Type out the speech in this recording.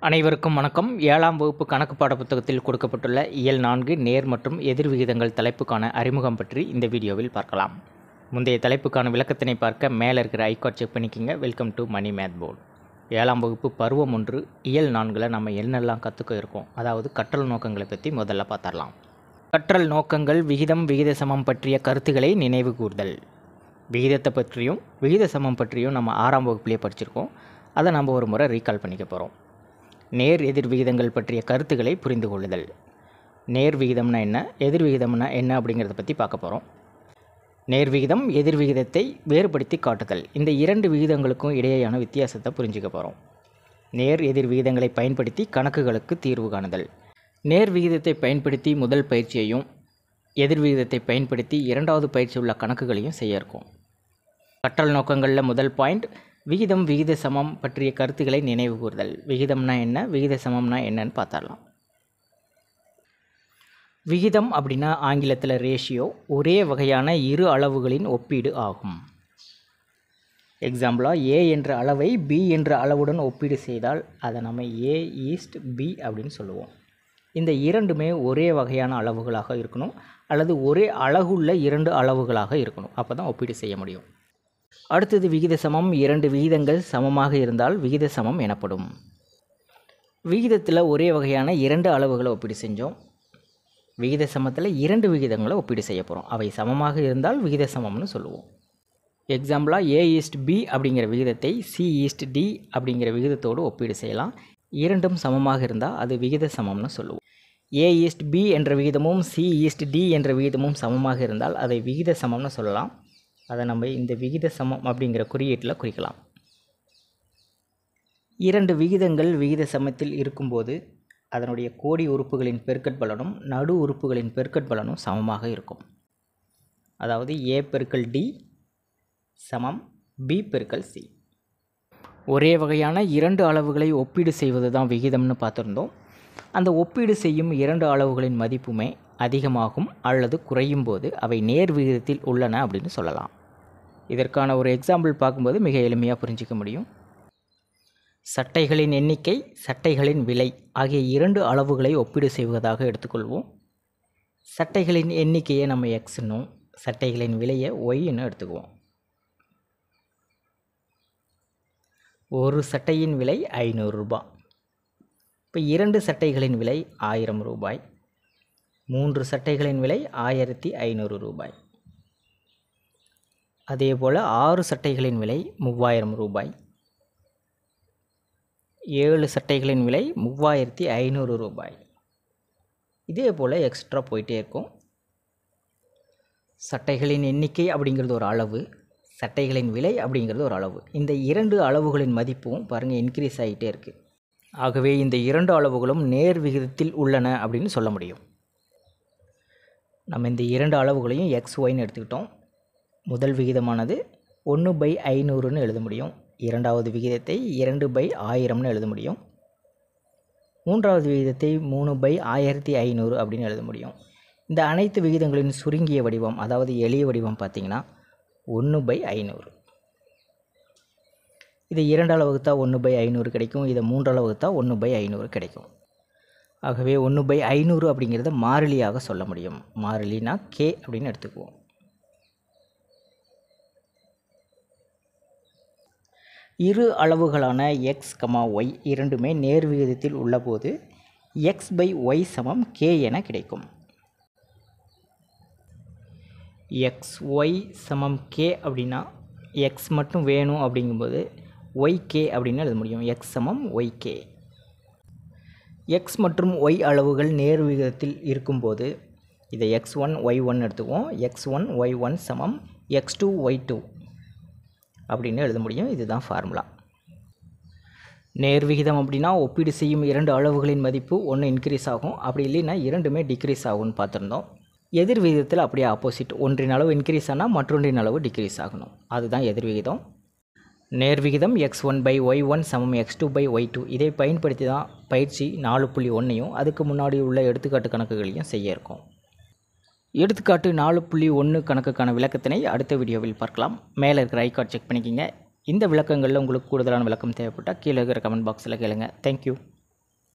அனைவருக்கும் வணக்கம் ஏழாம் வகுப்பு கணக்கு பாட புத்தகத்தில் கொடுக்கப்பட்டுள்ள இயல் நான்கு நேர் மற்றும் எதிர் விகிதங்கள் தலைப்புக்கான அறிமுகம் பற்றி இந்த வீடியோவில் பார்க்கலாம் முந்தைய தலைப்புக்கான விளக்கத்தினை பார்க்க மேலே இருக்கிற ஐகார்ட் செக் பண்ணிக்கோங்க welcome to Mani math board ஏழாம் வகுப்பு பருவம் ஒன்று இயல் நான்கில் நம்ம என்னெல்லாம் கற்றுக்க இருக்கோம் அதாவது கற்றல் நோக்கங்களை பற்றி முதல்ல பார்த்தரலாம் கற்றல் நோக்கங்கள் விகிதம் விகித சமம் பற்றிய கருத்துக்களை நினைவு கூர்தல் விகிதத்தை பற்றியும் விகித சமம் பற்றியும் நம்ம ஆறாம் வகுப்புலேயே படிச்சிருக்கோம் அதை நம்ம ஒரு முறை ரீகால் பண்ணிக்க போகிறோம் நேர் எதிர் விகிதங்கள் பற்றிய கருத்துக்களை புரிந்து கொள்ளுதல் நேர் விகிதம்னா என்ன எதிர் விகிதம்னா என்ன அப்படிங்கிறத பற்றி பார்க்க போகிறோம் நேர் விகிதம் எதிர் விகிதத்தை வேறுபடுத்தி காட்டுதல் இந்த இரண்டு விகிதங்களுக்கும் இடையேயான வித்தியாசத்தை புரிஞ்சுக்க போகிறோம் நேர் எதிர் விகிதங்களை பயன்படுத்தி கணக்குகளுக்கு தீர்வு காணுதல் நேர் விகிதத்தை பயன்படுத்தி முதல் பயிற்சியையும் எதிர் விகிதத்தை பயன்படுத்தி இரண்டாவது பயிற்சி உள்ள கணக்குகளையும் செய்ய இருக்கோம் கற்றல் நோக்கங்களில் முதல் பாயிண்ட் விகிதம் விகித சமம் பற்றிய கருத்துக்களை நினைவு கூறுதல் விகிதம்னா என்ன விகித சமம்னா என்னன்னு பார்த்தரலாம் விகிதம் அப்படின்னா ஆங்கிலத்தில் ரேஷியோ ஒரே வகையான இரு அளவுகளின் ஒப்பீடு ஆகும் எக்ஸாம்பிளாக ஏ என்ற அளவை பி என்ற அளவுடன் ஒப்பீடு செய்தால் அதை நம்ம ஏ ஈஸ்ட் பி அப்படின்னு சொல்லுவோம் இந்த இரண்டுமே ஒரே வகையான அளவுகளாக இருக்கணும் அல்லது ஒரே அழகுள்ள இரண்டு அளவுகளாக இருக்கணும் அப்போ தான் ஒப்பீடு செய்ய முடியும் அடுத்தது விகித சமம் இரண்டு விகிதங்கள் சமமாக இருந்தால் விகித சமம் எனப்படும் விகிதத்தில் ஒரே வகையான இரண்டு அளவுகளை ஒப்பீடு செஞ்சோம் விகித சமத்தில் இரண்டு விகிதங்களை ஒப்பீடு செய்ய போகிறோம் அவை சமமாக இருந்தால் விகித சமம்னு சொல்லுவோம் எக்ஸாம்பிளாக ஏ ஈஸ்ட் பி அப்படிங்கிற விகிதத்தை சி ஈஸ்ட் டி அப்படிங்கிற விகிதத்தோடு ஒப்பீடு செய்யலாம் இரண்டும் சமமாக இருந்தால் அது விகித சமம்னு சொல்லுவோம் ஏ ஈஸ்ட் பி என்ற விகிதமும் சி ஈஸ்ட் டி என்ற விகிதமும் சமமாக இருந்தால் அதை விகித சமம்னு சொல்லலாம் அதை நம்ம இந்த விகித சமம் அப்படிங்கிற குறியீட்டில் குறிக்கலாம் இரண்டு விகிதங்கள் விகித சமத்தில் இருக்கும்போது அதனுடைய கோடி உறுப்புகளின் பெருக்கற்பலனும் நடு உறுப்புகளின் பெருக்கற்பலனும் சமமாக இருக்கும் அதாவது ஏ பெருக்கல் டி சமம் பி பெருக்கல் சி ஒரே வகையான இரண்டு அளவுகளை ஒப்பீடு செய்வது தான் விகிதம்னு பார்த்துருந்தோம் அந்த ஒப்பீடு செய்யும் இரண்டு அளவுகளின் மதிப்புமே அதிகமாகும் அல்லது குறையும் போது அவை நேர் விகிதத்தில் உள்ளன அப்படின்னு சொல்லலாம் இதற்கான ஒரு எக்ஸாம்பிள் பார்க்கும்போது மிக எளிமையாக புரிஞ்சிக்க முடியும் சட்டைகளின் எண்ணிக்கை சட்டைகளின் விலை ஆகிய இரண்டு அளவுகளை ஒப்பீடு செய்வதாக எடுத்துக்கொள்வோம் சட்டைகளின் எண்ணிக்கையை நம்ம எக்ஸ்னும் சட்டைகளின் விலையை ஒய்ன்னு எடுத்துக்குவோம் ஒரு சட்டையின் விலை ஐநூறு ரூபாய் இப்போ இரண்டு சட்டைகளின் விலை ஆயிரம் ரூபாய் மூன்று சட்டைகளின் விலை ஆயிரத்தி ஐநூறு ரூபாய் அதே போல் ஆறு சட்டைகளின் விலை மூவாயிரம் ரூபாய் ஏழு சட்டைகளின் விலை மூவாயிரத்தி ஐநூறு ரூபாய் இதே போல் எக்ஸ்ட்ரா போயிட்டே இருக்கும் சட்டைகளின் எண்ணிக்கை அப்படிங்கிறது ஒரு அளவு சட்டைகளின் விலை அப்படிங்கிறது ஒரு அளவு இந்த இரண்டு அளவுகளின் மதிப்பும் பாருங்கள் இன்க்ரீஸ் ஆகிட்டே இருக்குது ஆகவே இந்த இரண்டு அளவுகளும் நேர் விகிதத்தில் உள்ளன அப்படின்னு சொல்ல முடியும் நம்ம இந்த இரண்டு அளவுகளையும் எக்ஸ் ஒய்னு எடுத்துக்கிட்டோம் முதல் விகிதமானது ஒன்று பை ஐநூறுன்னு எழுத முடியும் இரண்டாவது விகிதத்தை இரண்டு பை ஆயிரம்னு எழுத முடியும் மூன்றாவது விகிதத்தை மூணு பை ஆயிரத்தி ஐநூறு அப்படின்னு எழுத முடியும் இந்த அனைத்து விகிதங்களின் சுருங்கிய வடிவம் அதாவது எளிய வடிவம் பார்த்திங்கன்னா ஒன்று பை ஐநூறு இது இரண்டால் வகுத்தா ஒன்று பை ஐநூறு கிடைக்கும் இதை மூன்றால் வகுத்தா ஒன்று பை ஐநூறு கிடைக்கும் ஆகவே ஒன்று பை ஐநூறு அப்படிங்கிறத மாறிலியாக சொல்ல முடியும் மாறிலினா கே அப்படின்னு எடுத்துக்குவோம் இரு அளவுகளான எக்ஸ் கமா ஒய் இரண்டுமே நேர் விகிதத்தில் உள்ளபோது எக்ஸ் பை ஒய் சமம் கே என கிடைக்கும் எக்ஸ் ஒய் சமம் கே அப்படின்னா எக்ஸ் மட்டும் வேணும் அப்படிங்கும்போது ஒய் கே அப்படின்னு எழுத முடியும் எக்ஸ் சமம் ஒய் கே எக்ஸ் மற்றும் ஒய் அளவுகள் நேர் விகிதத்தில் இருக்கும்போது இதை எக்ஸ் ஒன் ஒய் ஒன் எடுத்துக்குவோம் எக்ஸ் ஒன் ஒய் ஒன் சமம் எக்ஸ் டூ ஒய் டூ அப்படின்னு எழுத முடியும் இதுதான் ஃபார்முலா நேர் விகிதம் அப்படின்னா ஒப்பீடு செய்யும் இரண்டு அளவுகளின் மதிப்பு ஒன்று இன்க்ரீஸ் ஆகும் அப்படி இல்லைன்னா இரண்டுமே டிக்ரீஸ் ஆகும்னு பார்த்துருந்தோம் எதிர் விகிதத்தில் அப்படியே ஆப்போசிட் ஒன்றின் அளவு இன்க்ரீஸ் ஆனால் மற்றொன்றின் அளவு டிக்ரீஸ் ஆகணும் அதுதான் எதிர் விகிதம் நேர் விகிதம் x one by y one சமம் x two by y two இதை பயன்படுத்தி தான் பயிற்சி நாலு புள்ளி ஒன்றையும் அதுக்கு முன்னாடி உள்ள எடுத்துக்காட்டு கணக்குகளையும் செய்ய இருக்கும் எடுத்துக்காட்டு நாலு புள்ளி ஒன்று கணக்குக்கான விளக்கத்தினை அடுத்த வீடியோவில் பார்க்கலாம் மேலே இருக்கிற ஐகார்ட் செக் பண்ணிக்கிங்க இந்த விளக்கங்களில் உங்களுக்கு கூடுதலான விளக்கம் தேவைப்பட்டால் கீழே இருக்கிற கமெண்ட் பாக்ஸில் கேளுங்க தேங்க்யூ